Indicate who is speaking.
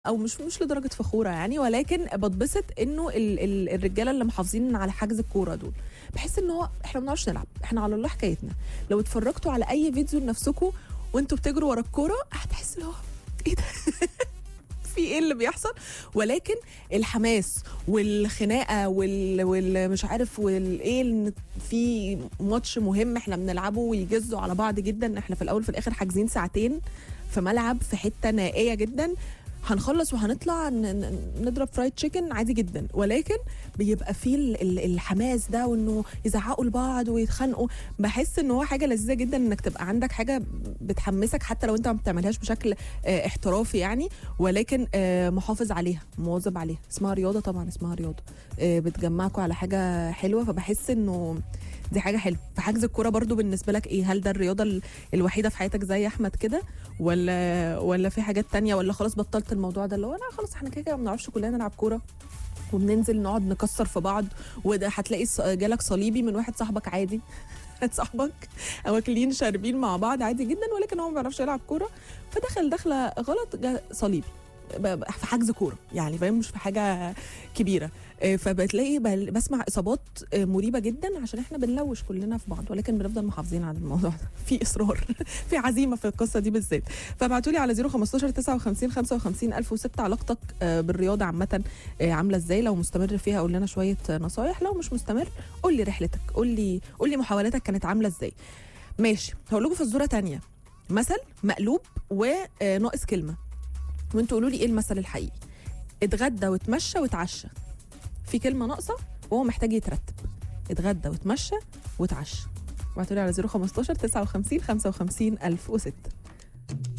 Speaker 1: او مش مش لدرجه فخوره يعني ولكن بتبسط انه ال ال الرجاله اللي محافظين على حجز الكوره دول بحس ان هو احنا ما بنعرفش نلعب احنا على الله حكايتنا لو اتفرجتوا على اي فيديو لنفسكم وانتوا بتجروا ورا الكوره هتحس اللي هو ايه ده في ايه اللي بيحصل ولكن الحماس والخناقه وال, وال مش عارف والايه ان في ماتش مهم احنا بنلعبه ويجزوا على بعض جدا احنا في الاول في الاخر حاجزين ساعتين في ملعب في حته نائيه جدا هنخلص وهنطلع ن- ن- نضرب فرايد تشيكن عادي جدا ولكن بيبقى فيه ال- ال- الحماس ده وانه يزعقوا لبعض ويتخانقوا بحس ان هو حاجه لذيذه جدا انك تبقى عندك حاجه بتحمسك حتى لو انت ما بتعملهاش بشكل آه، احترافي يعني ولكن آه، محافظ عليها مواظب عليها اسمها رياضه طبعا اسمها رياضه آه، بتجمعكم على حاجه حلوه فبحس انه دي حاجه حلوه فحجز الكوره برضو بالنسبه لك ايه هل ده الرياضه ال- الوحيده في حياتك زي احمد كده ولا ولا في حاجات تانية ولا خلاص بطلت الموضوع ده اللي هو انا خلاص احنا كده كده ما بنعرفش كلنا نلعب كوره وبننزل نقعد نكسر في بعض وده هتلاقي ص- جالك صليبي من واحد صاحبك عادي واحد صاحبك واكلين شاربين مع بعض عادي جدا ولكن هو ما بيعرفش يلعب كوره فدخل دخله غلط جا صليبي ب- ب- في حجز كوره يعني فاهم مش في حاجه كبيره آه، فبتلاقي بل- بسمع اصابات آه، مريبه جدا عشان احنا بنلوش كلنا في بعض ولكن بنفضل محافظين على الموضوع ده في اصرار في عزيمه في القصه دي بالذات فابعتوا لي على 015 59 55 1006 علاقتك آه، بالرياضه عامه آه، عامله ازاي لو مستمر فيها قول لنا شويه آه، نصايح لو مش مستمر قول لي رحلتك قول لي قول لي محاولاتك كانت عامله ازاي ماشي هقول لكم فزوره تانية مثل مقلوب وناقص كلمه وانتوا قولوا لي ايه المثل الحقيقي اتغدى واتمشى واتعشى في كلمه ناقصه وهو محتاج يترتب اتغدى واتمشى واتعشى ابعتوا لي على 015 59 55 1006